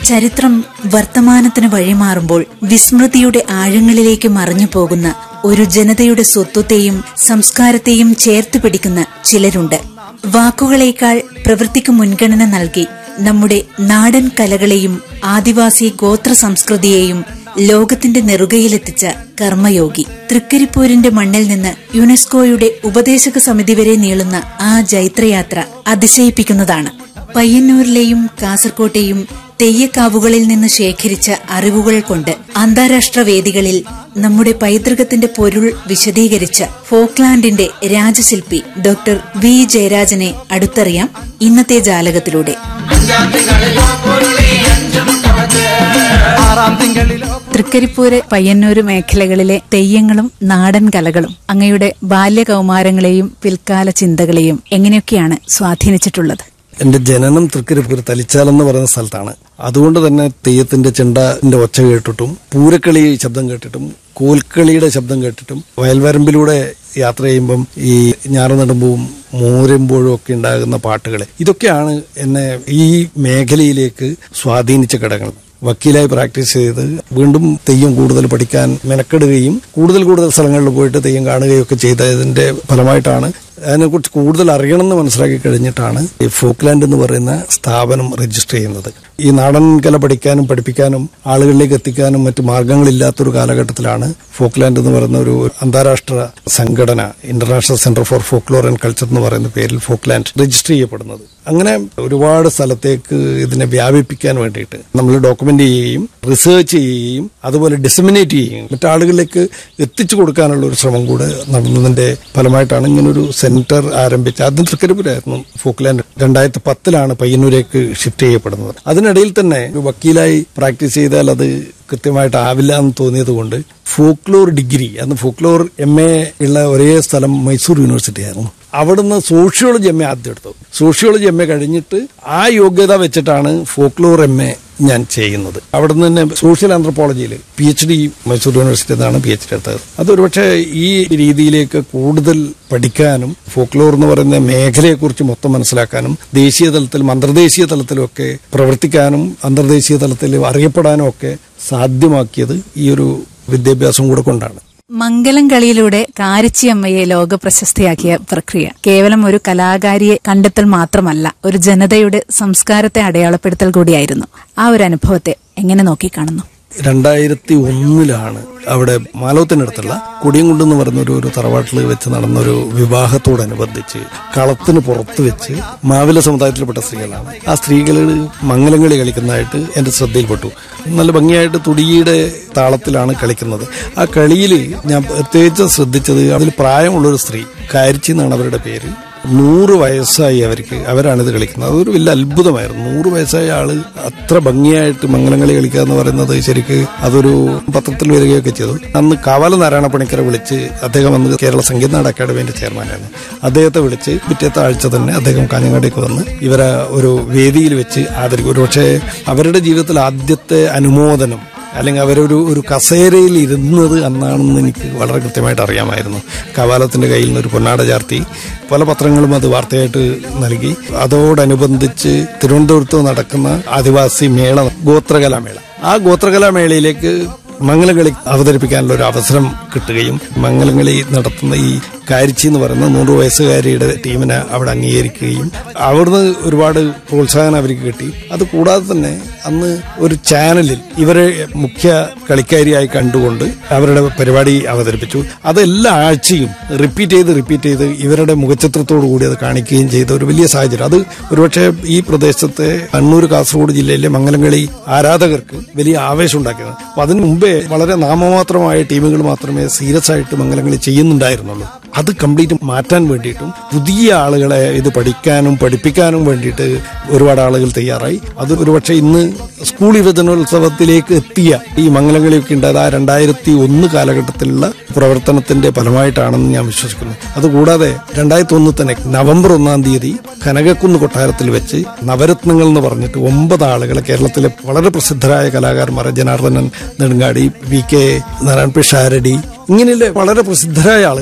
ചരിത്രം വർത്തമാനത്തിന് വഴിമാറുമ്പോൾ വിസ്മൃതിയുടെ ആഴങ്ങളിലേക്ക് മറഞ്ഞു പോകുന്ന ഒരു ജനതയുടെ സ്വത്വത്തെയും സംസ്കാരത്തെയും ചേർത്ത് പിടിക്കുന്ന ചിലരുണ്ട് വാക്കുകളേക്കാൾ പ്രവൃത്തിക്ക് മുൻഗണന നൽകി നമ്മുടെ നാടൻ കലകളെയും ആദിവാസി ഗോത്ര സംസ്കൃതിയെയും ലോകത്തിന്റെ നെറുകയിലെത്തിച്ച കർമ്മയോഗി തൃക്കരിപ്പൂരിന്റെ മണ്ണിൽ നിന്ന് യുനെസ്കോയുടെ ഉപദേശക സമിതി വരെ നീളുന്ന ആ ജൈത്രയാത്ര അതിശയിപ്പിക്കുന്നതാണ് പയ്യന്നൂരിലെയും കാസർകോട്ടെയും തെയ്യക്കാവുകളിൽ നിന്ന് ശേഖരിച്ച അറിവുകൾ കൊണ്ട് അന്താരാഷ്ട്ര വേദികളിൽ നമ്മുടെ പൈതൃകത്തിന്റെ പൊരുൾ വിശദീകരിച്ച ഫോക്ലാൻഡിന്റെ രാജശില്പി ഡോക്ടർ വി ജയരാജനെ അടുത്തറിയാം ഇന്നത്തെ ജാലകത്തിലൂടെ ആറാം തിങ്കളിലോ തൃക്കരിപ്പൂര് പയ്യന്നൂര് മേഖലകളിലെ തെയ്യങ്ങളും നാടൻ കലകളും അങ്ങയുടെ ബാല്യകൗമാരങ്ങളെയും പിൽക്കാല ചിന്തകളെയും എങ്ങനെയൊക്കെയാണ് സ്വാധീനിച്ചിട്ടുള്ളത് എന്റെ ജനനം തൃക്കരിപ്പൂർ തലിച്ചാൽ എന്ന് പറയുന്ന സ്ഥലത്താണ് അതുകൊണ്ട് തന്നെ തെയ്യത്തിന്റെ ചെണ്ടന്റെ ഒച്ച കേട്ടിട്ടും പൂരക്കളി ശബ്ദം കേട്ടിട്ടും കോൽക്കളിയുടെ ശബ്ദം കേട്ടിട്ടും വയൽവരമ്പിലൂടെ യാത്ര ചെയ്യുമ്പം ഈ ഞാറുനടുമ്പും മോരുമ്പോഴും ഒക്കെ ഉണ്ടാകുന്ന പാട്ടുകൾ ഇതൊക്കെയാണ് എന്നെ ഈ മേഖലയിലേക്ക് സ്വാധീനിച്ച ഘടകങ്ങൾ വക്കീലായി പ്രാക്ടീസ് ചെയ്ത് വീണ്ടും തെയ്യം കൂടുതൽ പഠിക്കാൻ മെനക്കെടുകയും കൂടുതൽ കൂടുതൽ സ്ഥലങ്ങളിൽ പോയിട്ട് തെയ്യം കാണുകയും ഒക്കെ ചെയ്തതിന്റെ ഫലമായിട്ടാണ് അതിനെക്കുറിച്ച് കൂടുതൽ അറിയണമെന്ന് മനസ്സിലാക്കി കഴിഞ്ഞിട്ടാണ് ഈ ഫോക്ലാൻഡ് എന്ന് പറയുന്ന സ്ഥാപനം രജിസ്റ്റർ ചെയ്യുന്നത് ഈ നാടൻ കല പഠിക്കാനും പഠിപ്പിക്കാനും ആളുകളിലേക്ക് എത്തിക്കാനും മറ്റ് മാർഗങ്ങളില്ലാത്തൊരു കാലഘട്ടത്തിലാണ് ഫോക്ലാൻഡ് എന്ന് പറയുന്ന ഒരു അന്താരാഷ്ട്ര സംഘടന international centre for folklore and culture എന്ന് പറയുന്ന പേരിൽ ഫോക്ലാൻഡ് രജിസ്റ്റർ ചെയ്യപ്പെടുന്നത് അങ്ങനെ ഒരുപാട് സ്ഥലത്തേക്ക് ഇതിനെ വ്യാപിപ്പിക്കാൻ വേണ്ടിയിട്ട് നമ്മൾ ഡോക്യുമെന്റ് ചെയ്യുകയും റിസർച്ച് ചെയ്യുകയും അതുപോലെ ഡിസമിനേറ്റ് ചെയ്യുകയും മറ്റാളുകളിലേക്ക് എത്തിച്ചു കൊടുക്കാനുള്ള ഒരു ശ്രമം കൂടെ നടന്നതിന്റെ ഫലമായിട്ടാണ് ഇങ്ങനൊരു സെന്റർ ആരംഭിച്ച ആദ്യം തൃക്കരിപ്പൂരായിരുന്നു ഫോക്ലാൻഡ് രണ്ടായിരത്തി പത്തിലാണ് പയ്യന്നൂരേക്ക് ഷിഫ്റ്റ് ചെയ്യപ്പെടുന്നത് അതിനിടയിൽ തന്നെ ഒരു വക്കീലായി പ്രാക്ടീസ് ചെയ്താൽ അത് കൃത്യമായിട്ട് ആവില്ല എന്ന് തോന്നിയത് കൊണ്ട് ഫോക്ലോർ ഡിഗ്രി അന്ന് ഫോക്ലോർ എം എ ഉള്ള ഒരേ സ്ഥലം മൈസൂർ യൂണിവേഴ്സിറ്റി ആയിരുന്നു അവിടുന്ന് സോഷ്യോളജി എം എ ആദ്യം എടുത്തു സോഷ്യോളജി എം എ കഴിഞ്ഞിട്ട് ആ യോഗ്യത വെച്ചിട്ടാണ് ഫോക്ലോർ എം എ ഞാൻ ചെയ്യുന്നത് അവിടുന്ന് തന്നെ സോഷ്യൽ ആന്ത്രപ്പോളജിയിൽ പി എച്ച് ഡി മൈസൂർ യൂണിവേഴ്സിറ്റിയിൽ നിന്നാണ് പി എച്ച് ഡി എടുത്തത് അത് ഒരുപക്ഷെ ഈ രീതിയിലേക്ക് കൂടുതൽ പഠിക്കാനും ഫോക്ലോർ എന്ന് പറയുന്ന മേഖലയെക്കുറിച്ച് മൊത്തം മനസ്സിലാക്കാനും ദേശീയ തലത്തിലും അന്തർദേശീയ തലത്തിലും ഒക്കെ പ്രവർത്തിക്കാനും അന്തർദേശീയ തലത്തിൽ അറിയപ്പെടാനും ഒക്കെ സാധ്യമാക്കിയത് ഈ ഒരു വിദ്യാഭ്യാസം കൂടെ കൊണ്ടാണ് മംഗലം കളിയിലൂടെ കാരിച്ചിയമ്മയെ ലോക പ്രശസ്തയാക്കിയ പ്രക്രിയ കേവലം ഒരു കലാകാരിയെ കണ്ടെത്തൽ മാത്രമല്ല ഒരു ജനതയുടെ സംസ്കാരത്തെ അടയാളപ്പെടുത്തൽ കൂടിയായിരുന്നു ആ ഒരു അനുഭവത്തെ എങ്ങനെ നോക്കിക്കാണുന്നു രണ്ടായിരത്തി ഒന്നിലാണ് അവിടെ മാലോത്തിനടുത്തുള്ള കൊടിയംകുണ്ട് എന്ന് പറയുന്ന ഒരു ഒരു തറവാട്ടിൽ വെച്ച് നടന്ന ഒരു വിവാഹത്തോടനുബന്ധിച്ച് കളത്തിന് പുറത്ത് വെച്ച് മാവില സമുദായത്തിൽപ്പെട്ട സ്ത്രീകളാണ് ആ സ്ത്രീകൾ മംഗലങ്ങളി കളിക്കുന്നതായിട്ട് എന്റെ ശ്രദ്ധയിൽപ്പെട്ടു നല്ല ഭംഗിയായിട്ട് തുടിയുടെ താളത്തിലാണ് കളിക്കുന്നത് ആ കളിയിൽ ഞാൻ പ്രത്യേകിച്ച് ശ്രദ്ധിച്ചത് അതിൽ പ്രായമുള്ളൊരു സ്ത്രീ കാരിച്ചി എന്നാണ് അവരുടെ പേര് നൂറ് വയസ്സായി അവർക്ക് അവരാണ് ഇത് കളിക്കുന്നത് അതൊരു വലിയ അത്ഭുതമായിരുന്നു നൂറ് വയസ്സായ ആള് അത്ര ഭംഗിയായിട്ട് മംഗലങ്ങളി കളിക്കുക എന്ന് പറയുന്നത് ശരിക്ക് അതൊരു പത്രത്തിൽ വരികയൊക്കെ ചെയ്തു അന്ന് കാവാല നാരായണ പണിക്കരെ വിളിച്ച് അദ്ദേഹം അന്ന് കേരള സംഗീതനാട് അക്കാദമിന്റെ ചെയർമാനായിരുന്നു അദ്ദേഹത്തെ വിളിച്ച് പിറ്റേത്തെ ആഴ്ച തന്നെ അദ്ദേഹം കാഞ്ഞങ്ങാടേക്ക് വന്ന് ഇവരെ ഒരു വേദിയിൽ വെച്ച് ആദരിക്കും ഒരുപക്ഷെ അവരുടെ ജീവിതത്തിൽ ആദ്യത്തെ അനുമോദനം അല്ലെങ്കിൽ അവരൊരു ഒരു കസേരയിൽ ഇരുന്നത് അന്നാണെന്ന് എനിക്ക് വളരെ കൃത്യമായിട്ട് അറിയാമായിരുന്നു കവാലത്തിന്റെ കയ്യിൽ നിന്ന് ഒരു പൊന്നാട ചാർത്തി പല പത്രങ്ങളും അത് വാർത്തയായിട്ട് നൽകി അതോടനുബന്ധിച്ച് തിരുവനന്തപുരത്ത് നടക്കുന്ന ആദിവാസി മേള ഗോത്രകലാമേള ആ ഗോത്രകലാമേളയിലേക്ക് മംഗലങ്ങളി അവതരിപ്പിക്കാനുള്ള ഒരു അവസരം കിട്ടുകയും മംഗലങ്ങളി നടത്തുന്ന ഈ കാരിച്ചി എന്ന് പറയുന്ന നൂറ് വയസ്സുകാരിയുടെ ടീമിനെ അവിടെ അംഗീകരിക്കുകയും അവിടുന്ന് ഒരുപാട് പ്രോത്സാഹനം അവർക്ക് കിട്ടി അത് കൂടാതെ തന്നെ അന്ന് ഒരു ചാനലിൽ ഇവരെ മുഖ്യ കളിക്കാരിയായി കണ്ടുകൊണ്ട് അവരുടെ പരിപാടി അവതരിപ്പിച്ചു അത് എല്ലാ ആഴ്ചയും റിപ്പീറ്റ് ചെയ്ത് റിപ്പീറ്റ് ചെയ്ത് ഇവരുടെ മുഖചിത്രത്തോടു കൂടി അത് കാണിക്കുകയും ചെയ്ത ഒരു വലിയ സാഹചര്യം അത് ഒരുപക്ഷെ ഈ പ്രദേശത്തെ കണ്ണൂർ കാസർഗോഡ് ജില്ലയിലെ മംഗലങ്ങളി ആരാധകർക്ക് വലിയ ആവേശം ഉണ്ടാക്കിയത് അപ്പൊ അതിനു മുമ്പേ വളരെ നാമമാത്രമായ ടീമുകൾ മാത്രമേ സീരിയസ് ആയിട്ട് മംഗലങ്ങളി ചെയ്യുന്നുണ്ടായിരുന്നുള്ളൂ അത് കംപ്ലീറ്റ് മാറ്റാൻ വേണ്ടിയിട്ടും പുതിയ ആളുകളെ ഇത് പഠിക്കാനും പഠിപ്പിക്കാനും വേണ്ടിയിട്ട് ഒരുപാട് ആളുകൾ തയ്യാറായി അത് ഒരുപക്ഷെ ഇന്ന് സ്കൂൾ യുവജനോത്സവത്തിലേക്ക് എത്തിയ ഈ മംഗലങ്ങളിയൊക്കെ ഉണ്ടായത് ആ രണ്ടായിരത്തി ഒന്ന് കാലഘട്ടത്തിലുള്ള പ്രവർത്തനത്തിന്റെ ഫലമായിട്ടാണെന്ന് ഞാൻ വിശ്വസിക്കുന്നു അതുകൂടാതെ രണ്ടായിരത്തി ഒന്ന് തന്നെ നവംബർ ഒന്നാം തീയതി കനകക്കുന്ന് കൊട്ടാരത്തിൽ വെച്ച് നവരത്നങ്ങൾ എന്ന് പറഞ്ഞിട്ട് ഒമ്പത് ആളുകളെ കേരളത്തിലെ വളരെ പ്രസിദ്ധരായ കലാകാരന്മാർ Janardhanan Nedungadi V K Narayan P Sharady ഇങ്ങനെയുള്ള വളരെ പ്രസിദ്ധരായ ആളുകളാണ്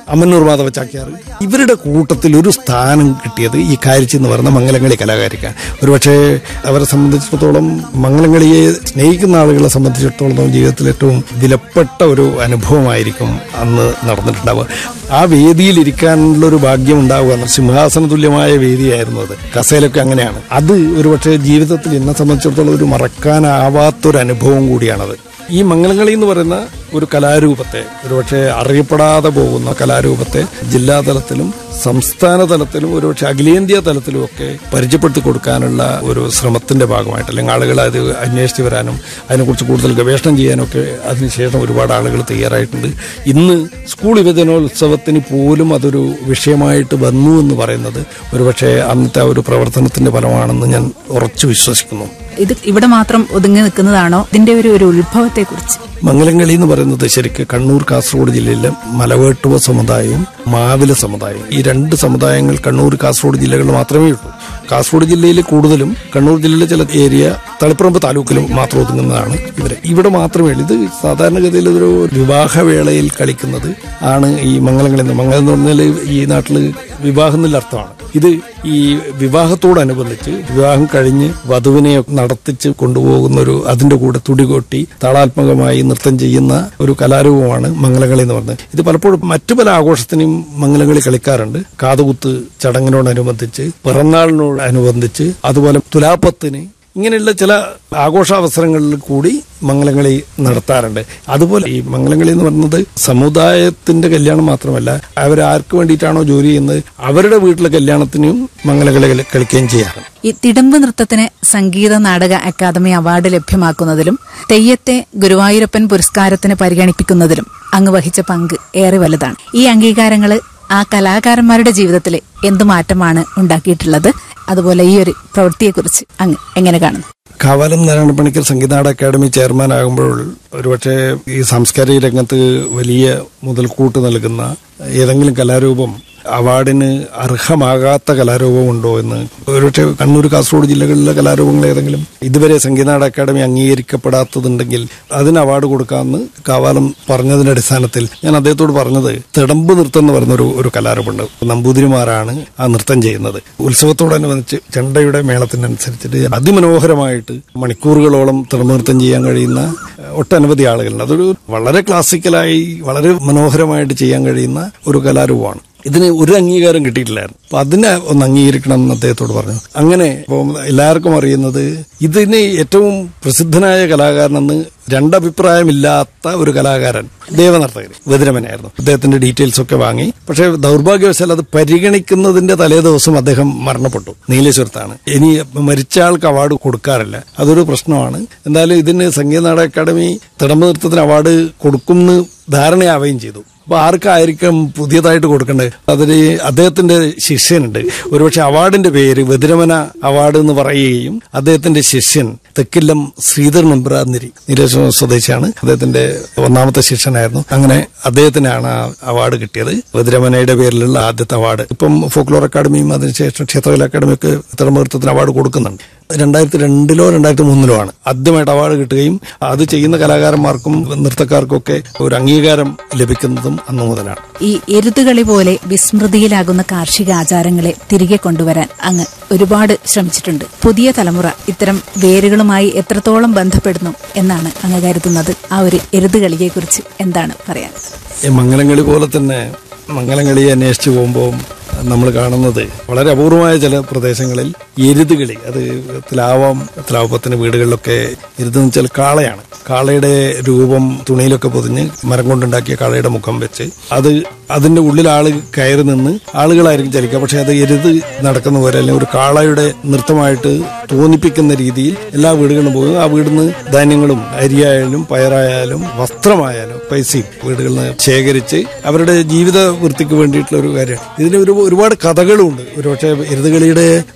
അമ്മന്നൂർ മാധവ ചാക്യാർ ഇവരുടെ കൂട്ടത്തിൽ ഒരു സ്ഥാനം കിട്ടിയത് ഈ കാരിച്ചി എന്ന് പറയുന്ന മംഗലങ്ങളി കലാകാരിക്കാണ് ഒരുപക്ഷെ അവരെ സംബന്ധിച്ചിടത്തോളം മംഗലങ്ങളിയെ സ്നേഹിക്കുന്ന ആളുകളെ സംബന്ധിച്ചിടത്തോളം ജീവിതത്തിൽ ഏറ്റവും വിലപ്പെട്ട ഒരു അനുഭവമായിരിക്കും അന്ന് നടന്നിട്ടുണ്ടാവുക ആ വേദിയിൽ ഇരിക്കാനുള്ള ഒരു ഭാഗ്യം ഉണ്ടാവുക എന്ന സിംഹാസന തുല്യമായ വേദിയായിരുന്നു അത് കസേലൊക്കെ അങ്ങനെയാണ് അത് ഒരുപക്ഷെ ജീവിതത്തിൽ എന്നെ സംബന്ധിച്ചിടത്തോളം ഒരു മറക്കാനാവാത്തൊരു അനുഭവം കൂടിയാണത് ഈ മംഗലങ്ങളി എന്ന് പറയുന്ന ഒരു കലാരൂപത്തെ ഒരുപക്ഷെ അറിയപ്പെടാതെ പോകുന്ന കലാരൂപത്തെ ജില്ലാ തലത്തിലും സംസ്ഥാന തലത്തിലും ഒരുപക്ഷെ അഖിലേന്ത്യാ തലത്തിലും ഒക്കെ പരിചയപ്പെടുത്തി കൊടുക്കാനുള്ള ഒരു ശ്രമത്തിന്റെ ഭാഗമായിട്ട് അല്ലെങ്കിൽ ആളുകൾ അത് അന്വേഷിച്ച് വരാനും അതിനെക്കുറിച്ച് കൂടുതൽ ഗവേഷണം ചെയ്യാനൊക്കെ അതിനുശേഷം ഒരുപാട് ആളുകൾ തയ്യാറായിട്ടുണ്ട് ഇന്ന് സ്കൂൾ യുവജനോത്സവത്തിന് പോലും അതൊരു വിഷയമായിട്ട് വന്നു എന്ന് പറയുന്നത് ഒരുപക്ഷെ അന്നത്തെ ആ ഒരു പ്രവർത്തനത്തിന്റെ ഫലമാണെന്ന് ഞാൻ ഉറച്ചു വിശ്വസിക്കുന്നു ഇത് ഇവിടെ മാത്രം ഒതുങ്ങി നിൽക്കുന്നതാണോ ഇതിന്റെ ഒരു ഒരു ഉത്ഭവത്തെ കുറിച്ച് മംഗലങ്ങളി എന്ന് പറയുന്നത് ശരിക്ക് കണ്ണൂർ കാസർഗോഡ് ജില്ലയിലെ മലവേട്ടുവ സമുദായവും മാവില സമുദായവും ഈ രണ്ട് സമുദായങ്ങൾ കണ്ണൂർ കാസർഗോഡ് ജില്ലകളിൽ മാത്രമേ ഉള്ളൂ കാസർഗോഡ് ജില്ലയിൽ കൂടുതലും കണ്ണൂർ ജില്ലയിലെ ചില ഏരിയ തളിപ്പറമ്പ് താലൂക്കിലും മാത്രം ഒതുങ്ങുന്നതാണ് ഇവര് ഇവിടെ മാത്രമേ ഉള്ളൂ ഇത് സാധാരണഗതിയിൽ ഒരു വിവാഹവേളയിൽ കളിക്കുന്നത് ആണ് ഈ മംഗലങ്ങളി എന്ന് മംഗലം എന്ന് പറഞ്ഞാൽ ഈ നാട്ടിൽ വിവാഹം എന്നുള്ള അർത്ഥമാണ് ഇത് ഈ വിവാഹത്തോടനുബന്ധിച്ച് വിവാഹം കഴിഞ്ഞ് വധുവിനെ നടത്തിച്ച് കൊണ്ടുപോകുന്ന ഒരു അതിന്റെ കൂടെ തുടികൊട്ടി താളാത്മകമായി നൃത്തം ചെയ്യുന്ന ഒരു കലാരൂപമാണ് മംഗലകളി എന്ന് പറയുന്നത് ഇത് പലപ്പോഴും മറ്റു പല ആഘോഷത്തിനും മംഗലകളി കളിക്കാറുണ്ട് കാതുകുത്ത് ചടങ്ങിനോടനുബന്ധിച്ച് പിറന്നാളിനോടനുബന്ധിച്ച് അതുപോലെ തുലാപ്പത്തിന് ഇങ്ങനെയുള്ള ചില ആഘോഷാവസരങ്ങളിൽ കൂടി മംഗലങ്ങളി നടത്താറുണ്ട് അതുപോലെ ഈ മംഗലങ്ങളി എന്ന് പറയുന്നത് സമുദായത്തിന്റെ കല്യാണം മാത്രമല്ല അവരാർക്ക് വേണ്ടിയിട്ടാണോ ജോലി ചെയ്യുന്നത് അവരുടെ വീട്ടിലെ കല്യാണത്തിനും മംഗലകളി കളി- കളിക്കുകയും ചെയ്യാറുണ്ട് ഈ തിടമ്പ് നൃത്തത്തിന് സംഗീത നാടക അക്കാദമി അവാർഡ് ലഭ്യമാക്കുന്നതിലും തെയ്യത്തെ ഗുരുവായൂരപ്പൻ പുരസ്കാരത്തിന് പരിഗണിപ്പിക്കുന്നതിലും അങ്ങ് വഹിച്ച പങ്ക് ഏറെ വലുതാണ് ഈ അംഗീകാരങ്ങള് ആ കലാകാരന്മാരുടെ ജീവിതത്തിൽ എന്ത് മാറ്റമാണ് ഉണ്ടാക്കിയിട്ടുള്ളത് അതുപോലെ ഈ ഒരു പ്രവൃത്തിയെക്കുറിച്ച് അങ്ങ് എങ്ങനെ കാണുന്നു കാവാലം നാരായണ പണിക്കർ സംഗീതാട അക്കാദമി ചെയർമാൻ ആകുമ്പോൾ ഒരുപക്ഷെ ഈ സാംസ്കാരിക രംഗത്ത് വലിയ മുതൽക്കൂട്ട് നൽകുന്ന ഏതെങ്കിലും കലാരൂപം അവാർഡിന് അർഹമാകാത്ത കലാരൂപമുണ്ടോ എന്ന് ഒരുപക്ഷെ കണ്ണൂർ കാസർഗോഡ് ജില്ലകളിലെ കലാരൂപങ്ങൾ ഏതെങ്കിലും ഇതുവരെ സംഗീതാട അക്കാദമി അംഗീകരിക്കപ്പെടാത്തതുണ്ടെങ്കിൽ അതിന് അവാർഡ് കൊടുക്കാമെന്ന് കാവാലം പറഞ്ഞതിന്റെ അടിസ്ഥാനത്തിൽ ഞാൻ അദ്ദേഹത്തോട് പറഞ്ഞത് തിടമ്പ് നൃത്തം എന്ന് പറയുന്ന ഒരു ഒരു കലാരൂപമുണ്ട് നമ്പൂതിരിമാരാണ് ആ നൃത്തം ചെയ്യുന്നത് ഉത്സവത്തോടനുബന്ധിച്ച് ചെണ്ടയുടെ മേളത്തിനനുസരിച്ചിട്ട് അതിമനോഹരമായിട്ട് മണിക്കൂറുകളോളം തിടമ്പ് നൃത്തം ചെയ്യാൻ കഴിയുന്ന ഏഹ്, ഒട്ടനവധി ആളുകളുണ്ട് അതൊരു വളരെ ക്ലാസിക്കലായി വളരെ മനോഹരമായിട്ട് ചെയ്യാൻ കഴിയുന്ന ഒരു കലാരൂപമാണ് ഇതിന് ഒരു അംഗീകാരം കിട്ടിയിട്ടില്ലായിരുന്നു അപ്പൊ അതിനെ ഒന്ന് അംഗീകരിക്കണം എന്ന് അദ്ദേഹത്തോട് പറഞ്ഞു അങ്ങനെ ഇപ്പം എല്ലാവർക്കും അറിയുന്നത് ഇതിന് ഏറ്റവും പ്രസിദ്ധനായ കലാകാരനെന്ന് രണ്ടഭിപ്രായമില്ലാത്ത ഒരു കലാകാരൻ ദേവനർത്തകൻ വെതിരമനായിരുന്നു അദ്ദേഹത്തിന്റെ ഡീറ്റെയിൽസ് ഒക്കെ വാങ്ങി പക്ഷേ ദൗർഭാഗ്യവശാൽ അത് പരിഗണിക്കുന്നതിന്റെ തലേ ദിവസം അദ്ദേഹം മരണപ്പെട്ടു നീലേശ്വരത്താണ് ഇനി മരിച്ച ആൾക്ക് അവാർഡ് കൊടുക്കാറില്ല അതൊരു പ്രശ്നമാണ് എന്തായാലും ഇതിന് സംഗീത നാടക അക്കാദമി തിടമ്പ് നൃത്തത്തിന് അവാർഡ് കൊടുക്കുമെന്ന് ധാരണയാവുകയും ചെയ്തു അപ്പൊ ആർക്കായിരിക്കും പുതിയതായിട്ട് കൊടുക്കേണ്ടത് അതിന് അദ്ദേഹത്തിന്റെ ശിഷ്യനുണ്ട് ഒരുപക്ഷെ അവാർഡിന്റെ പേര് വെതിരമന അവാർഡ് എന്ന് പറയുകയും അദ്ദേഹത്തിന്റെ ശിഷ്യൻ തെക്കില്ലം ശ്രീധർ നമ്പ്രാന്നിരി നീലേശ്വരം സ്വദേശിയാണ് അദ്ദേഹത്തിന്റെ ഒന്നാമത്തെ ശിഷ്യനായിരുന്നു അങ്ങനെ അദ്ദേഹത്തിനാണ് ആ അവാർഡ് കിട്ടിയത് വെതിരമനയുടെ പേരിലുള്ള ആദ്യത്തെ അവാർഡ് ഇപ്പം ഫോക്ലോർ അക്കാദമിയും അതിനുശേഷം ക്ഷേത്രകല അക്കാദമിയൊക്കെ തിരമൃത്തത്തിന് അവാർഡ് കൊടുക്കുന്നുണ്ട് രണ്ടായിരത്തി രണ്ടിലോ രണ്ടായിരത്തി മൂന്നിലോ ആണ് ആദ്യമായിട്ട് അവാർഡ് കിട്ടുകയും അത് ചെയ്യുന്ന കലാകാരന്മാർക്കും നൃത്തക്കാർക്കും ഒക്കെ ഒരു അംഗീകാരം ലഭിക്കുന്നതും അന്നു മുതലാണ് ഈ എരുതുകളി പോലെ വിസ്മൃതിയിലാകുന്ന കാർഷിക ആചാരങ്ങളെ തിരികെ കൊണ്ടുവരാൻ അങ്ങ് ഒരുപാട് ശ്രമിച്ചിട്ടുണ്ട് പുതിയ തലമുറ ഇത്തരം വേരുകളുമായി എത്രത്തോളം ബന്ധപ്പെടുന്നു എന്നാണ് അങ്ങ് കരുതുന്നത് ആ ഒരു എരുതുകളിയെ കുറിച്ച് എന്താണ് പറയാൻ ഈ മംഗലങ്ങളി പോലെ തന്നെ മംഗലങ്ങളിയെ അന്വേഷിച്ചു പോകുമ്പോൾ നമ്മൾ കാണുന്നത് വളരെ അപൂർവമായ ചില പ്രദേശങ്ങളിൽ എരുതുകളി അത് തിലാവം തിലാവപ്പത്തിന് വീടുകളിലൊക്കെ എരുതെന്ന് വെച്ചാൽ കാളയാണ് കാളയുടെ രൂപം തുണിയിലൊക്കെ പൊതിഞ്ഞ് മരം കൊണ്ടുണ്ടാക്കിയ കാളയുടെ മുഖം വെച്ച് അത് അതിന്റെ ഉള്ളിൽ ആള് കയറി നിന്ന് ആളുകളായിരിക്കും ചലിക്കുക പക്ഷെ അത് എരുത് നടക്കുന്ന പോലെ അല്ലെങ്കിൽ ഒരു കാളയുടെ നൃത്തമായിട്ട് തോന്നിപ്പിക്കുന്ന രീതിയിൽ എല്ലാ വീടുകളിലും പോകും ആ വീടിൽ നിന്ന് ധാന്യങ്ങളും അരിയായാലും പയറായാലും വസ്ത്രമായാലും പൈസയും വീടുകളിൽ നിന്ന് ശേഖരിച്ച് അവരുടെ ജീവിത വൃത്തിക്ക് വേണ്ടിയിട്ടുള്ള ഒരു കാര്യമാണ് ഇതിന് ഒരു ഒരുപാട് കഥകളുണ്ട് ഒരുപക്ഷെ എരുതുകളിയുടെ നല്ല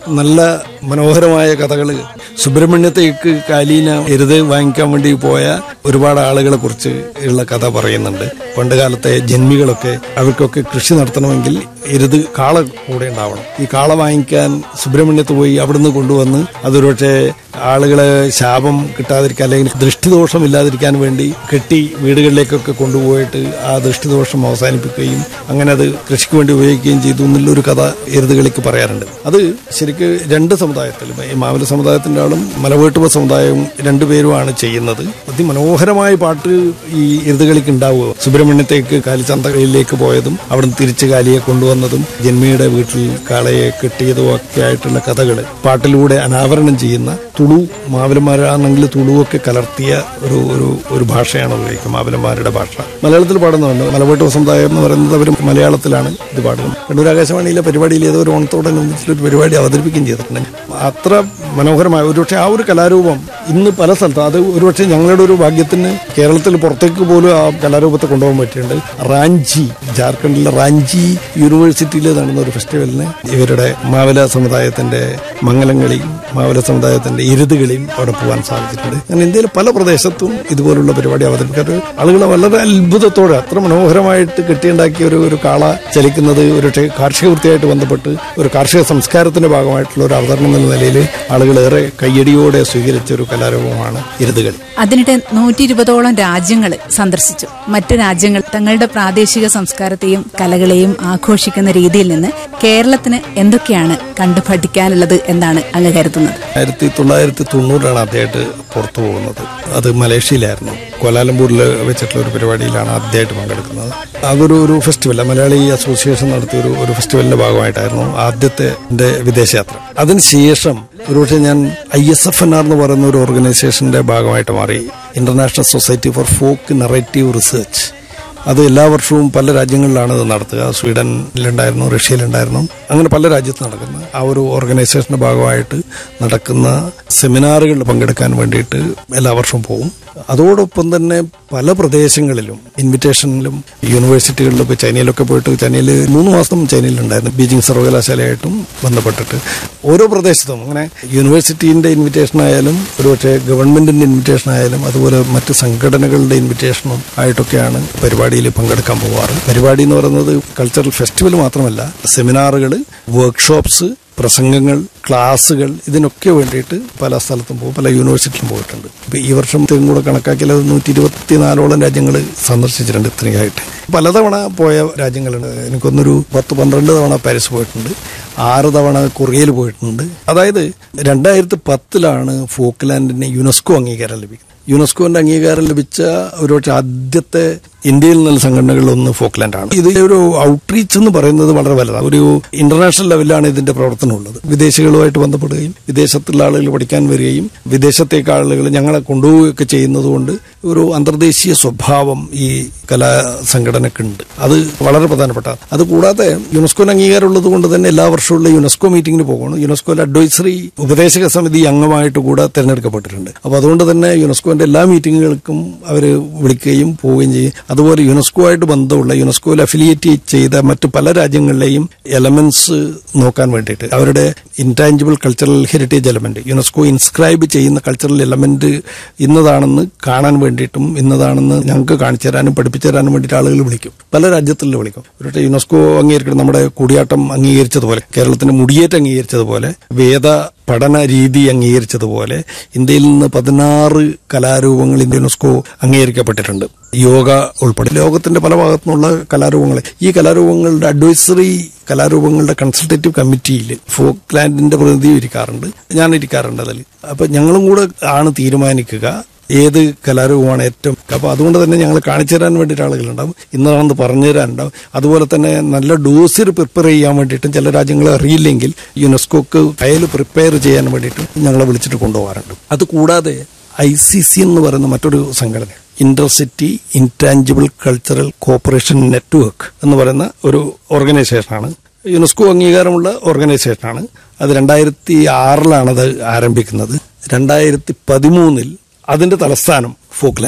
മനോഹരമായ കഥകൾ സുബ്രഹ്മണ്യത്തേക്ക് കാലീന എരുത് വാങ്ങിക്കാൻ വേണ്ടി പോയ ഒരുപാട് ആളുകളെ കുറിച്ച് ഉള്ള കഥ പറയുന്നുണ്ട് പണ്ട് കാലത്തെ ജന്മികളൊക്കെ അവർക്കൊക്കെ കൃഷി നടത്തണമെങ്കിൽ എരുത് കാള കൂടെ ഉണ്ടാവണം ഈ കാള വാങ്ങിക്കാൻ സുബ്രഹ്മണ്യത്ത് പോയി അവിടുന്ന് കൊണ്ടുവന്ന് അതൊരുപക്ഷെ ആളുകളെ ശാപം കിട്ടാതിരിക്കാൻ അല്ലെങ്കിൽ ദൃഷ്ടിദോഷം ഇല്ലാതിരിക്കാൻ വേണ്ടി കെട്ടി വീടുകളിലേക്കൊക്കെ കൊണ്ടുപോയിട്ട് ആ ദൃഷ്ടിദോഷം അവസാനിപ്പിക്കുകയും അങ്ങനെ അത് കൃഷിക്ക് വേണ്ടി ഉപയോഗിക്കുകയും ചെയ്തു എന്നുള്ളൊരു കഥ എരുതുകളിക്ക് പറയാറുണ്ട് അത് ശരിക്ക് രണ്ട് സമുദായത്തിലും ഈ മാവല സമുദായത്തിന്റെ ആളും മലവേട്ടുവ സമുദായവും രണ്ടുപേരുമാണ് ചെയ്യുന്നത് അതിമനോഹരമായ പാട്ട് ഈ എരുതുകളിക്ക് ഉണ്ടാവുക സുബ്രഹ്മണ്യത്തേക്ക് കാലിച്ചന്തയിലേക്ക് പോയതും അവിടുന്ന് തിരിച്ച് കാലിയെ കൊണ്ടുവന്നതും ജന്മിയുടെ വീട്ടിൽ കാളയെ കെട്ടിയതും ഒക്കെ ആയിട്ടുള്ള കഥകൾ പാട്ടിലൂടെ അനാവരണം ചെയ്യുന്ന തുളു മാവലന്മാരാണെങ്കിൽ തുളുവൊക്കെ കലർത്തിയ ഒരു ഒരു ഒരു ഭാഷയാണ് ഉപയോഗിക്കുക മാവലന്മാരുടെ ഭാഷ മലയാളത്തിൽ പാടുന്നുണ്ട് മലവേട്ടുവ സമുദായം എന്ന് പറയുന്നത് അവർ മലയാളത്തിലാണ് ഇത് പാടുന്നത് കണ്ണൂർ ആകാശവാണിയിലെ പരിപാടിയിൽ ഏതോ ഒരു ഓണത്തോടനുബന്ധിച്ച് ഒരു പരിപാടി അവതരിപ്പിക്കുകയും ചെയ്തിട്ടുണ്ട് അത്ര മനോഹരമായ ഒരുപക്ഷെ ആ ഒരു കലാരൂപം ഇന്ന് പല സ്ഥലത്തും അത് ഒരുപക്ഷെ ഞങ്ങളുടെ ഒരു ഭാഗ്യത്തിന് കേരളത്തിൽ പുറത്തേക്ക് പോലും ആ കലാരൂപത്തെ കൊണ്ടുപോകാൻ പറ്റിയിട്ടുണ്ട് റാഞ്ചി ജാർഖണ്ഡിലെ റാഞ്ചി യൂണിവേഴ്സിറ്റിയിൽ നടന്ന ഒരു ഫെസ്റ്റിവലിന് ഇവരുടെ മാവല സമുദായത്തിന്റെ മംഗലങ്ങളെയും മാവല സമുദായത്തിന്റെ ഇരുതുകളെയും അവിടെ പോകാൻ സാധിച്ചിട്ടുണ്ട് അങ്ങനെ ഇന്ത്യയിലെ പല പ്രദേശത്തും ഇതുപോലുള്ള പരിപാടി അവതരിപ്പിക്കാറ് ആളുകൾ വളരെ അത്ഭുതത്തോടെ അത്ര മനോഹരമായിട്ട് കെട്ടിയുണ്ടാക്കിയ ഒരു ഒരു കാള ചലിക്കുന്നത് ഒരു ടെ- കാർഷിക വൃത്തിയായിട്ട് ബന്ധപ്പെട്ട് ഒരു കാർഷിക സംസ്കാരത്തിന്റെ ഭാഗമായിട്ടുള്ള ഒരു അവതരണം എന്ന നിലയിൽ ആളുകൾ ഏറെ കയ്യടിയോടെ സ്വീകരിച്ച ഒരു കലാരൂപമാണ് ഇരുതുകൾ അതിനിടെ നൂറ്റി ഇരുപതോളം രാജ്യങ്ങൾ സന്ദർശിച്ചു മറ്റു രാജ്യങ്ങൾ തങ്ങളുടെ പ്രാദേശിക സംസ്കാരത്തെയും കലകളെയും ആഘോഷിക്കുന്ന രീതിയിൽ നിന്ന് കേരളത്തിന് എന്തൊക്കെയാണ് കണ്ടു പഠിക്കാനുള്ളത് എന്നാണ് അങ്ങ് കരുതുന്നത് ആയിരത്തി തൊള്ളായിരത്തി തൊണ്ണൂറിലാണ് അദ്ദേഹമായിട്ട് പുറത്തു പോകുന്നത് അത് മലേഷ്യയിലായിരുന്നു കോലാലംപൂരിൽ വെച്ചിട്ടുള്ള ഒരു പരിപാടിയിലാണ് ആദ്യമായിട്ട് പങ്കെടുക്കുന്നത് അതൊരു ഒരു ഫെസ്റ്റിവൽ മലയാളി അസോസിയേഷൻ നടത്തിയ ഒരു ഒരു ഫെസ്റ്റിവലിന്റെ ഭാഗമായിട്ടായിരുന്നു ആദ്യത്തെ എന്റെ വിദേശയാത്ര അതിനുശേഷം ഒരുപക്ഷെ ഞാൻ I S F N R എന്ന് പറയുന്ന ഒരു ഓർഗനൈസേഷന്റെ ഭാഗമായിട്ട് മാറി international society for folk narrative research അത് എല്ലാ വർഷവും പല രാജ്യങ്ങളിലാണ് ഇത് നടത്തുക സ്വീഡനിലുണ്ടായിരുന്നു റഷ്യയിലുണ്ടായിരുന്നു അങ്ങനെ പല രാജ്യത്ത് നടക്കുന്ന ആ ഒരു ഓർഗനൈസേഷന്റെ ഭാഗമായിട്ട് നടക്കുന്ന സെമിനാറുകളിൽ പങ്കെടുക്കാൻ വേണ്ടിയിട്ട് എല്ലാ വർഷവും പോകും അതോടൊപ്പം തന്നെ പല പ്രദേശങ്ങളിലും ഇൻവിറ്റേഷനിലും യൂണിവേഴ്സിറ്റികളിലും ഇപ്പോൾ ചൈനയിലൊക്കെ പോയിട്ട് ചൈനയിൽ മൂന്ന് മാസം ചൈനയിലുണ്ടായിരുന്നു ബീജിംഗ് സർവകലാശാലയായിട്ടും ബന്ധപ്പെട്ടിട്ട് ഓരോ പ്രദേശത്തും അങ്ങനെ യൂണിവേഴ്സിറ്റീൻ്റെ ഇൻവിറ്റേഷൻ ആയാലും ഒരുപക്ഷെ ഗവൺമെന്റിന്റെ ഇൻവിറ്റേഷൻ ആയാലും അതുപോലെ മറ്റ് സംഘടനകളുടെ ഇൻവിറ്റേഷനും ആയിട്ടൊക്കെയാണ് പരിപാടിയിൽ പങ്കെടുക്കാൻ പോവാറ് പരിപാടി എന്ന് പറയുന്നത് കൾച്ചറൽ ഫെസ്റ്റിവൽ മാത്രമല്ല സെമിനാറുകൾ വർക്ക്ഷോപ്സ് പ്രസംഗങ്ങൾ ക്ലാസ്സുകൾ ഇതിനൊക്കെ വേണ്ടിയിട്ട് പല സ്ഥലത്തും പോകും പല യൂണിവേഴ്സിറ്റിയിലും പോയിട്ടുണ്ട് ഇപ്പൊ ഈ വർഷം ഇതും കൂടെ കണക്കാക്കിയാൽ അത് നൂറ്റി ഇരുപത്തിനാലോളം രാജ്യങ്ങൾ സന്ദർശിച്ചിട്ടുണ്ട് ഇത്രയായിട്ട് പലതവണ പോയ രാജ്യങ്ങളുണ്ട് എനിക്കൊന്നൊരു പത്ത് പന്ത്രണ്ട് തവണ പാരീസ് പോയിട്ടുണ്ട് ആറ് തവണ കൊറിയയിൽ പോയിട്ടുണ്ട് അതായത് രണ്ടായിരത്തി പത്തിലാണ് ഫോക്ക്ലാൻഡിന് യുനെസ്കോ അംഗീകാരം ലഭിക്കുന്നത് യുനെസ്കോന്റെ അംഗീകാരം ലഭിച്ച ഒരു ആദ്യത്തെ ഇന്ത്യയിൽ നിന്നുള്ള സംഘടനകളിൽ ഒന്ന് ഫോക്ക്ലാൻഡാണ് ഇത് ഒരു ഔട്ട്റീച്ച് എന്ന് പറയുന്നത് വളരെ വലുതാണ് ഒരു ഇന്റർനാഷണൽ ലെവലിലാണ് ഇതിന്റെ പ്രവർത്തനം ഉള്ളത് വിദേശികളുമായിട്ട് ബന്ധപ്പെടുകയും വിദേശത്തുള്ള ആളുകൾ പഠിക്കാൻ വരികയും വിദേശത്തേക്ക് ആളുകൾ ഞങ്ങളെ കൊണ്ടുപോവുകയൊക്കെ ചെയ്യുന്നത് കൊണ്ട് ഒരു അന്തർദേശീയ സ്വഭാവം ഈ കലാ സംഘടനക്കുണ്ട് അത് വളരെ പ്രധാനപ്പെട്ട അത് കൂടാതെ യുനെസ്കോന് അംഗീകാരം ഉള്ളത് കൊണ്ട് തന്നെ എല്ലാ വർഷമുള്ള യുനെസ്കോ മീറ്റിംഗിന് പോകണം യുനെസ്കോയിലെ അഡ്വൈസറി ഉപദേശക സമിതി അംഗമായിട്ട് കൂടെ തിരഞ്ഞെടുക്കപ്പെട്ടിട്ടുണ്ട് അപ്പൊ അതുകൊണ്ട് തന്നെ യുനെസ്കോന്റെ എല്ലാ മീറ്റിങ്ങുകൾക്കും അവർ വിളിക്കുകയും പോവുകയും ചെയ്യും അതുപോലെ യുനെസ്കോ ആയിട്ട് ബന്ധമുള്ള യുനെസ്കോയിൽ അഫിലിയേറ്റ് ചെയ്ത മറ്റ് പല രാജ്യങ്ങളിലെയും എലമെന്റ്സ് നോക്കാൻ വേണ്ടിയിട്ട് അവരുടെ intangible cultural heritage element UNESCO inscribe ചെയ്യുന്ന കൾച്ചറൽ എലമെന്റ് ഇന്നതാണെന്ന് കാണാൻ വേണ്ടിയിട്ടും ഇന്നതാണെന്ന് ഞങ്ങൾക്ക് കാണിച്ചു തരാനും പഠിപ്പിച്ചു തരാനും വേണ്ടിയിട്ട് ആളുകൾ വിളിക്കും പല രാജ്യത്തുള്ള വിളിക്കും ഒരു യുനെസ്കോ അംഗീകരിക്കണം നമ്മുടെ കൂടിയാട്ടം അംഗീകരിച്ചതുപോലെ കേരളത്തിന്റെ മുടിയേറ്റ് അംഗീകരിച്ചതുപോലെ വേദ പഠന രീതി അംഗീകരിച്ചതുപോലെ ഇന്ത്യയിൽ നിന്ന് പതിനാറ് കലാരൂപങ്ങൾ ഇന്ത്യ യുനെസ്കോ അംഗീകരിക്കപ്പെട്ടിട്ടുണ്ട് യോഗ ഉൾപ്പെടെ ലോകത്തിന്റെ പല ഭാഗത്തു നിന്നുള്ള കലാരൂപങ്ങൾ ഈ കലാരൂപങ്ങളുടെ അഡ്വൈസറി കലാരൂപങ്ങളുടെ കൺസൾട്ടേറ്റീവ് കമ്മിറ്റിയിൽ ഫോക്ക് ലാൻഡിന്റെ പ്രതിനിധി ഇരിക്കാറുണ്ട് ഞാൻ ഇരിക്കാറുണ്ട് അതിൽ അപ്പൊ ഞങ്ങളും കൂടെ ആണ് തീരുമാനിക്കുക ഏത് കലാരൂപമാണ് ഏറ്റവും അപ്പൊ അതുകൊണ്ട് തന്നെ ഞങ്ങൾ കാണിച്ചു തരാൻ വേണ്ടിയിട്ട് ആളുകളുണ്ടാവും ഇന്നതാണെന്ന് പറഞ്ഞു തരാനുണ്ടാവും അതുപോലെ തന്നെ നല്ല ഡോസിൽ പ്രിപ്പയർ ചെയ്യാൻ വേണ്ടിയിട്ടും ചില രാജ്യങ്ങളെ അറിയില്ലെങ്കിൽ യുനെസ്കോക്ക് ഫയൽ പ്രിപ്പയർ ചെയ്യാൻ വേണ്ടിയിട്ട് ഞങ്ങളെ വിളിച്ചിട്ട് കൊണ്ടുപോകാറുണ്ട് അത് കൂടാതെ ഐ സി സി എന്ന് പറയുന്ന മറ്റൊരു സംഘടന intercity intangible cultural cooperation network എന്ന് പറയുന്ന ഒരു ഓർഗനൈസേഷനാണ് യുനെസ്കോ അംഗീകാരമുള്ള ഓർഗനൈസേഷനാണ് അത് രണ്ടായിരത്തി ആറിലാണ് അത് ആരംഭിക്കുന്നത് രണ്ടായിരത്തി പതിമൂന്നിൽ അതിന്റെ തലസ്ഥാനം ഫോക്ലാൻഡാണ്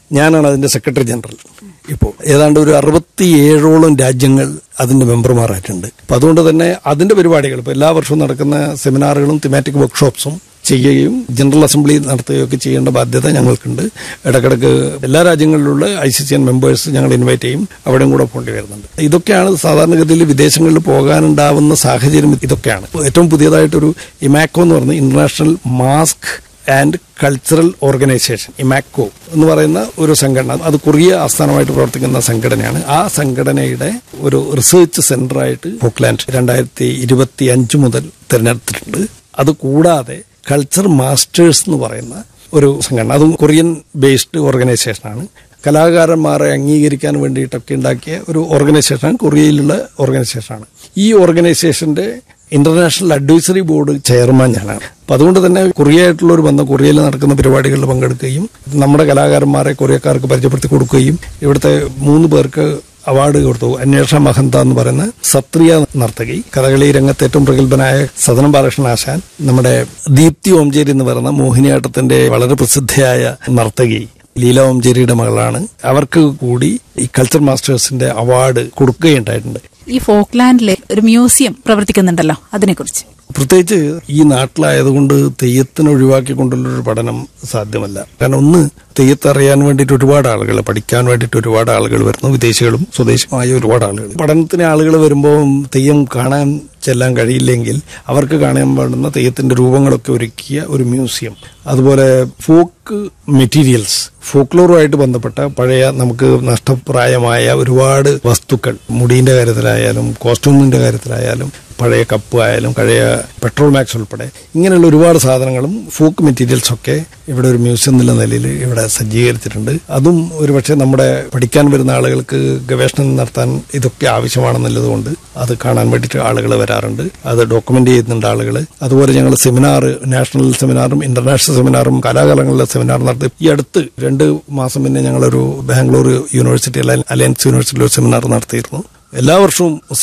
ഞാനാണ് അതിന്റെ സെക്രട്ടറി ജനറൽ ഇപ്പോൾ ഏതാണ്ട് ഒരു അറുപത്തിയേഴോളം രാജ്യങ്ങൾ അതിന്റെ മെമ്പർമാരായിട്ടുണ്ട് അപ്പൊ അതുകൊണ്ട് തന്നെ അതിന്റെ പരിപാടികൾ ഇപ്പൊ എല്ലാ വർഷവും നടക്കുന്ന സെമിനാറുകളും തിമാറ്റിക് വർക്ക്ഷോപ്സും ചെയ്യുകയും ജനറൽ അസംബ്ലി നടത്തുകയൊക്കെ ചെയ്യേണ്ട ബാധ്യത ഞങ്ങൾക്കുണ്ട് ഇടക്കിടക്ക് എല്ലാ രാജ്യങ്ങളിലുള്ള I C C N members ഞങ്ങൾ ഇൻവൈറ്റ് ചെയ്യും അവിടെയും കൂടെ പോകേണ്ടി വരുന്നുണ്ട് ഇതൊക്കെയാണ് സാധാരണഗതിയിൽ വിദേശങ്ങളിൽ പോകാനുണ്ടാവുന്ന സാഹചര്യം ഇതൊക്കെയാണ് ഏറ്റവും പുതിയതായിട്ടൊരു ഇമാക്കോ എന്ന് പറയുന്ന international mask and cultural organization IMACO എന്ന് പറയുന്ന ഒരു സംഘടന അത് കൊറിയ ആസ്ഥാനമായിട്ട് പ്രവർത്തിക്കുന്ന സംഘടനയാണ് ആ സംഘടനയുടെ ഒരു റിസർച്ച് സെന്ററായിട്ട് ഫോക്ലാൻഡ് രണ്ടായിരത്തി ഇരുപത്തി അഞ്ച് മുതൽ തിരഞ്ഞെടുത്തിട്ടുണ്ട് അത് കൂടാതെ കൾച്ചർ മാസ്റ്റേഴ്സ് എന്ന് പറയുന്ന ഒരു സംഘടന അതും കൊറിയൻ ബേസ്ഡ് ഓർഗനൈസേഷനാണ് കലാകാരന്മാരെ അംഗീകരിക്കാൻ വേണ്ടിയിട്ടൊക്കെ ഉണ്ടാക്കിയ ഒരു ഓർഗനൈസേഷനാണ് കൊറിയയിലുള്ള ഓർഗനൈസേഷനാണ് ഈ ഓർഗനൈസേഷന്റെ ഇന്റർനാഷണൽ അഡ്വൈസറി ബോർഡ് ചെയർമാൻ ഞാനാണ് അപ്പൊ അതുകൊണ്ട് തന്നെ കൊറിയയായിട്ടുള്ള ഒരു ബന്ധം കൊറിയയിൽ നടക്കുന്ന പരിപാടികളിൽ പങ്കെടുക്കുകയും നമ്മുടെ കലാകാരന്മാരെ കൊറിയക്കാർക്ക് പരിചയപ്പെടുത്തി കൊടുക്കുകയും ഇവിടുത്തെ മൂന്ന് പേർക്ക് അവാർഡ് കൊടുത്തു അന്വേഷണ മഹന്ത എന്ന് പറയുന്ന സത്രിയ നർത്തകി കഥകളി രംഗത്ത് ഏറ്റവും പ്രഗത്ഭനായ സദനം ബാലകൃഷ്ണൻ ആശാൻ നമ്മുടെ ദീപ്തി ഓംചേരി എന്ന് പറയുന്ന മോഹിനിയാട്ടത്തിന്റെ വളരെ പ്രസിദ്ധയായ നർത്തകി ലീല ഓംചേരിയുടെ മകളാണ് അവർക്ക് കൂടി ഈ കൾച്ചർ മാസ്റ്റേഴ്സിന്റെ അവാർഡ് കൊടുക്കുകയുണ്ടായിട്ടുണ്ട് ഈ ഫോക്ലാൻഡിലെ ഒരു മ്യൂസിയം പ്രവർത്തിക്കുന്നുണ്ടല്ലോ അതിനെക്കുറിച്ച് പ്രത്യേകിച്ച് ഈ നാട്ടിലായതുകൊണ്ട് തെയ്യത്തിനെ ഒഴിവാക്കിക്കൊണ്ടുള്ള ഒരു പഠനം സാധ്യമല്ല കാരണം ഒന്ന് തെയ്യത്ത് അറിയാൻ വേണ്ടിയിട്ട് ഒരുപാട് ആളുകൾ പഠിക്കാൻ വേണ്ടിയിട്ട് ഒരുപാട് ആളുകൾ വരുന്നു വിദേശികളും സ്വദേശിയുമായ ഒരുപാട് ആളുകൾ പഠനത്തിന് ആളുകൾ വരുമ്പോൾ തെയ്യം കാണാൻ ചെല്ലാൻ കഴിയില്ലെങ്കിൽ അവർക്ക് കാണാൻ വേണ്ടുന്ന തെയ്യത്തിന്റെ രൂപങ്ങളൊക്കെ ഒരുക്കിയ ഒരു മ്യൂസിയം അതുപോലെ ഫോക്ക് മെറ്റീരിയൽസ് ഫോക്ലോറുമായിട്ട് ബന്ധപ്പെട്ട പഴയ നമുക്ക് നഷ്ടപ്രായമായ ഒരുപാട് വസ്തുക്കൾ മുടീന്റെ കാര്യത്തിലായാലും കോസ്റ്റ്യൂമിന്റെ കാര്യത്തിലായാലും പഴയ കപ്പ് ആയാലും പഴയ പെട്രോൾ മാക്സ് ഉൾപ്പെടെ ഇങ്ങനെയുള്ള ഒരുപാട് സാധനങ്ങളും ഫോക്ക് മെറ്റീരിയൽസ് ഒക്കെ ഇവിടെ ഒരു മ്യൂസിയം എന്നുള്ള നിലയിൽ ഇവിടെ സജ്ജീകരിച്ചിട്ടുണ്ട് അതും ഒരുപക്ഷെ നമ്മുടെ പഠിക്കാൻ വരുന്ന ആളുകൾക്ക് ഗവേഷണം നടത്താൻ ഇതൊക്കെ ആവശ്യമാണെന്നുള്ളത് കൊണ്ട് അത് കാണാൻ വേണ്ടിയിട്ട് ആളുകൾ വരാറുണ്ട് അത് ഡോക്യുമെന്റ് ചെയ്യുന്നുണ്ട് ആളുകൾ അതുപോലെ ഞങ്ങൾ സെമിനാർ നാഷണൽ സെമിനാറും ഇന്റർനാഷണൽ സെമിനാറും കലാകാലങ്ങളിലെ സെമിനാർ നടത്തി ഈ അടുത്ത് രണ്ട് മാസം മുന്നേ ഞങ്ങളൊരു ബാംഗ്ലൂർ യൂണിവേഴ്സിറ്റി അലയൻസ് യൂണിവേഴ്സിറ്റിയിൽ ഒരു സെമിനാർ നടത്തിയിരുന്നു എല്ലാ വർഷവും